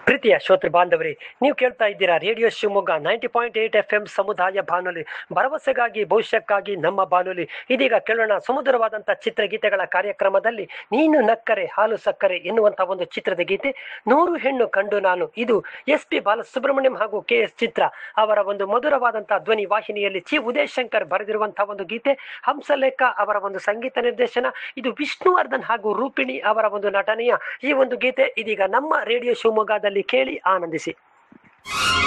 ಪ್ರೀತಿಯ ಶ್ರೋತೃ ಬಾಂಧವರೇ ನೀವು ಕೇಳ್ತಾ ಇದ್ದೀರಾ radio Shivamogga ninety point eight F M ಸಮುದಾಯ ಬಾನುಲಿ ಭರವಸೆಗಾಗಿ ಭವಿಷ್ಯಕ್ಕಾಗಿ ನಮ್ಮ ಬಾನುಲಿ ಇದೀಗ ಕೇಳೋಣ ಸುಮಧುರವಾದಂಥ ಚಿತ್ರಗೀತೆಗಳ ಕಾರ್ಯಕ್ರಮದಲ್ಲಿ ನೀನು ನಕ್ಕರೆ ಹಾಲು ಸಕ್ಕರೆ ಎನ್ನುವಂಥ ಒಂದು ಚಿತ್ರದ ಗೀತೆ ನೂರು ಹೆಣ್ಣು ಕಂಡು ನಾನು ಇದು ಎಸ್ ಪಿ ಬಾಲಸುಬ್ರಹ್ಮಣ್ಯಂ ಹಾಗೂ ಕೆ ಎಸ್ ಚಿತ್ರ ಅವರ ಒಂದು ಮಧುರವಾದಂತಹ ಧ್ವನಿ ವಾಹಿನಿಯಲ್ಲಿ ಚಿ ಉದಯ್ ಶಂಕರ್ ಬರೆದಿರುವಂತಹ ಒಂದು ಗೀತೆ ಹಂಸಲೇಖ ಅವರ ಒಂದು ಸಂಗೀತ ನಿರ್ದೇಶನ ಇದು ವಿಷ್ಣುವರ್ಧನ್ ಹಾಗೂ ರೂಪಿಣಿ ಅವರ ಒಂದು ನಟನೆಯ ಈ ಒಂದು ಗೀತೆ ಇದೀಗ ನಮ್ಮ ರೇಡಿಯೋ ಶಿವಮೊಗ್ಗದಲ್ಲಿ ಕೇಳಿ ಆನಂದಿಸಿ